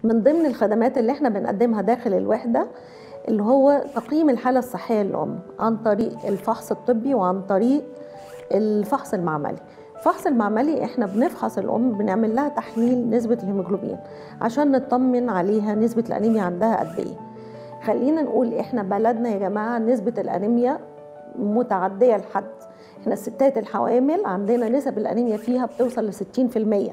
من ضمن الخدمات اللي احنا بنقدمها داخل الوحده اللي هو تقييم الحاله الصحيه للام عن طريق الفحص الطبي وعن طريق الفحص المعملي الفحص المعملي احنا بنفحص الام بنعمل لها تحليل نسبه الهيموجلوبين عشان نطمن عليها نسبه الانيميا عندها قد ايه خلينا نقول احنا بلدنا يا جماعه نسبه الانيميا متعديه لحد احنا الستات الحوامل عندنا نسب الانيميا فيها بتوصل ل 60%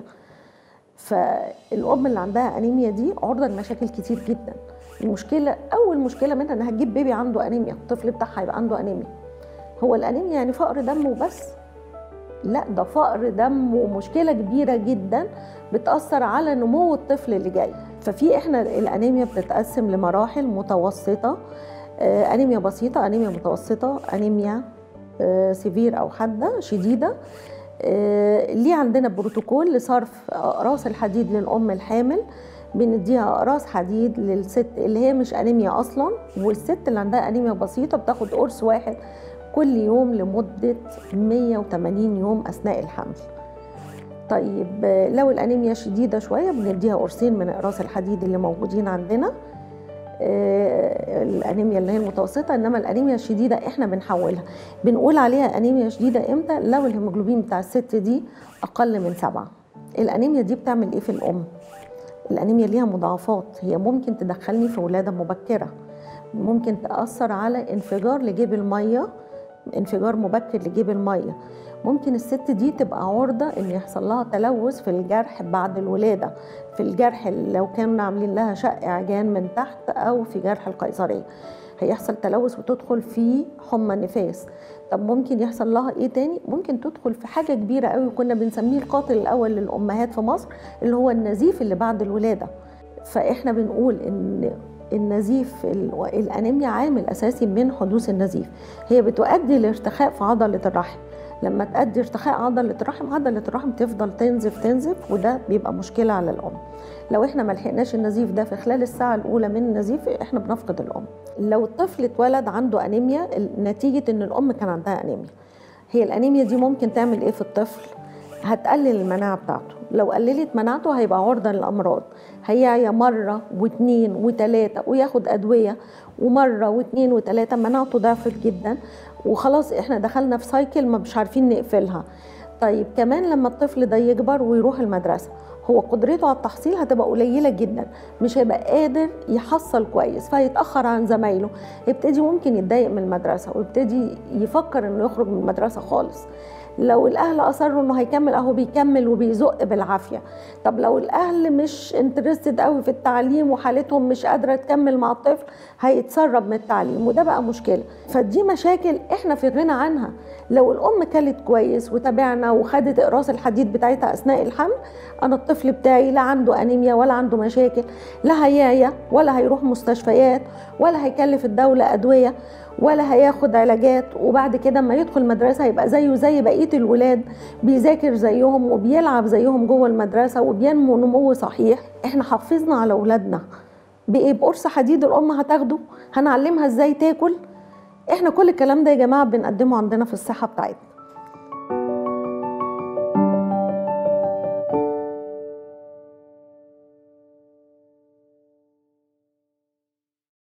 فالام اللي عندها انيميا دي عرضه لمشاكل كتير جدا المشكله اول مشكله منها انها تجيب بيبي عنده انيميا الطفل بتاعها يبقى عنده انيميا هو الانيميا يعني فقر دم وبس لا ده فقر دم ومشكله كبيره جدا بتاثر على نمو الطفل اللي جاي ففي احنا الانيميا بتتقسم لمراحل متوسطه آه، انيميا بسيطه انيميا متوسطه انيميا آه، سيفير او حاده شديده آه، ليه عندنا بروتوكول لصرف اقراص الحديد للام الحامل بنديها اقراص حديد للست اللي هي مش انيميا اصلا والست اللي عندها انيميا بسيطه بتاخد قرص واحد كل يوم لمده 180 يوم اثناء الحمل طيب آه، لو الانيميا شديده شويه بنديها قرصين من اقراص الحديد اللي موجودين عندنا آه، الانيميا اللي هي المتوسطه انما الانيميا الشديده احنا بنحولها بنقول عليها انيميا شديده امتى لو الهيموجلوبين بتاع الست دي اقل من سبعة الانيميا دي بتعمل ايه في الام الانيميا ليها مضاعفات هي ممكن تدخلني في ولاده مبكره ممكن تاثر على انفجار لجيب الميه انفجار مبكر لجيب الميه ممكن الست دي تبقى عرضة ان يحصل لها تلوث في الجرح بعد الولادة في الجرح لو كنا عاملين لها شق عجان من تحت او في جرح القيصرية هيحصل تلوث وتدخل في حمى نفاس طب ممكن يحصل لها ايه تاني ممكن تدخل في حاجة كبيرة قوي كنا بنسميه القاتل الاول للامهات في مصر اللي هو النزيف اللي بعد الولادة فاحنا بنقول ان النزيف ال- الانيميا عامل اساسي من حدوث النزيف هي بتؤدي لارتخاء في عضله الرحم لما تؤدي ارتخاء عضله الرحم عضله الرحم تفضل تنزف تنزف وده بيبقى مشكله على الام لو احنا ما لحقناش النزيف ده في خلال الساعه الاولى من النزيف احنا بنفقد الام لو الطفل اتولد عنده انيميا نتيجه ان الام كان عندها انيميا هي الانيميا دي ممكن تعمل ايه في الطفل هتقلل المناعه بتاعته لو قللت مناعته هيبقى عرضه للامراض هيعيا مره واثنين وثلاثه وياخد ادويه ومره واثنين وثلاثه مناعته ضعفت جدا وخلاص احنا دخلنا في سايكل ما مش عارفين نقفلها طيب كمان لما الطفل ده يكبر ويروح المدرسه هو قدرته على التحصيل هتبقى قليله جدا مش هيبقى قادر يحصل كويس فهيتاخر عن زمايله يبتدي ممكن يتضايق من المدرسه ويبتدي يفكر انه يخرج من المدرسه خالص لو الاهل اصروا انه هيكمل اهو بيكمل وبيزق بالعافيه طب لو الاهل مش انترستد قوي في التعليم وحالتهم مش قادره تكمل مع الطفل هيتسرب من التعليم وده بقى مشكله فدي مشاكل احنا في غنى عنها لو الام كلت كويس وتابعنا وخدت اقراص الحديد بتاعتها اثناء الحمل انا الطفل بتاعي لا عنده انيميا ولا عنده مشاكل لا هيعيا ولا هيروح مستشفيات ولا هيكلف الدوله ادويه ولا هياخد علاجات وبعد كده اما يدخل المدرسه هيبقى زيه زي بقيه الولاد بيذاكر زيهم وبيلعب زيهم جوه المدرسه وبينمو نمو صحيح احنا حافظنا على اولادنا بايه بقرص حديد الام هتاخده هنعلمها ازاي تاكل احنا كل الكلام ده يا جماعه بنقدمه عندنا في الصحه بتاعتنا